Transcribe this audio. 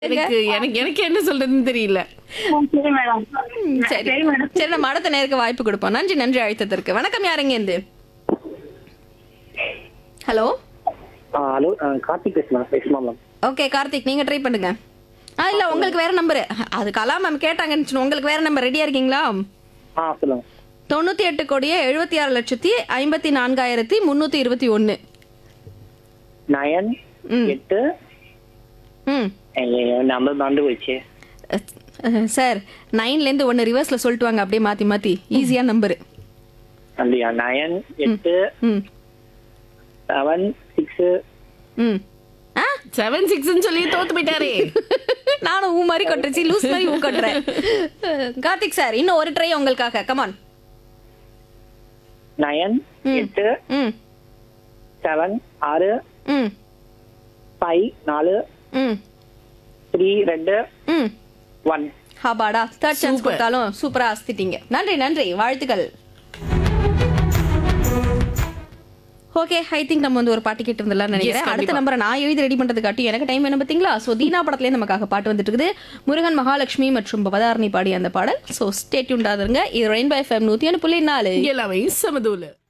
எனக்கு எனக்கு எனக்கு என்ன சொல்றதுன்னு தெரியல சரி மேடம் சரி சரி மேடம் சரி நம்ம அடுத்த நேருக்கு வாய்ப்பு கொடுப்போம் நன்றி நன்றி அழைத்ததற்கு வணக்கம் யாருங்க இருந்து ஹலோ ஆ ஹலோ கார்த்திக் பேசுமா பேசுமா மேம் ஓகே கார்த்திக் நீங்க ட்ரை பண்ணுங்க ஆ இல்ல உங்களுக்கு வேற நம்பர் அது கலா மேம் கேட்டாங்கன்னு சொன்னோம். உங்களுக்கு வேற நம்பர் ரெடியா இருக்கீங்களா ஆ சொல்லுங்க தொண்ணூத்தி எட்டு கோடியே எழுபத்தி ஆறு லட்சத்தி ஐம்பத்தி நான்காயிரத்தி முன்னூத்தி இருபத்தி ஒன்னு நயன் ம். எட்டு ம் நம்பர் மறந்து போயிடுச்சு அஹ், சார் நைன்ல இருந்து ஒன்னு ரிவர்ஸ்ல சொல்லிட்டு வாங்க அப்படியே மாத்தி மாத்தி ஈஸியா நம்பர் அப்படியா நயன் எட்டு ம் செவன் சிக்ஸ் ம் ஆ செவன் சிக்ஸ்ன்னு சொல்லி தோத்து போயிட்டாரே நானும் ஊ மாதிரி கொட்டுறச்சு லூஸ் மாதிரி ஊ கொட்டுறேன் அஹ், கார்த்திக் சார் இன்னும் ஒரு ட்ரை உங்களுக்காக கமான் நயன் எட்டு ம் செவன் ஆறு ம் ஃபைவ் நாலு ம் த்ரீ ரெண்டு ம் ஒன் ஹாபாடா தேர்ட் சான்ஸ் Super. கொடுத்தாலும் சூப்பரா அஸ்திட்டீங்க நன்றி நன்றி வாழ்த்துக்கள் ஓகே ஐ திங்க் நம்ம வந்து ஒரு பாட்டு கேட்டு வந்துடலாம் நினைக்கிறேன் அடுத்த கண்டிப்பா. நம்பரை நான் எழுதி ரெடி பண்றதுக்காட்டி எனக்கு டைம் வேணும் பாத்தீங்களா சோ தீனா படத்துலேயே நமக்காக பாட்டு வந்துட்டு இருக்குது முருகன் மகாலட்சுமி மற்றும் பவதாரணி பாடிய அந்த பாடல் சோ ஸ்டேட்யூண்டாக இருங்க இது ரெயின்போ எஃப்எம் நூத்தி ஒன்று புள்ளி நாலு எல்லாமே சமதூல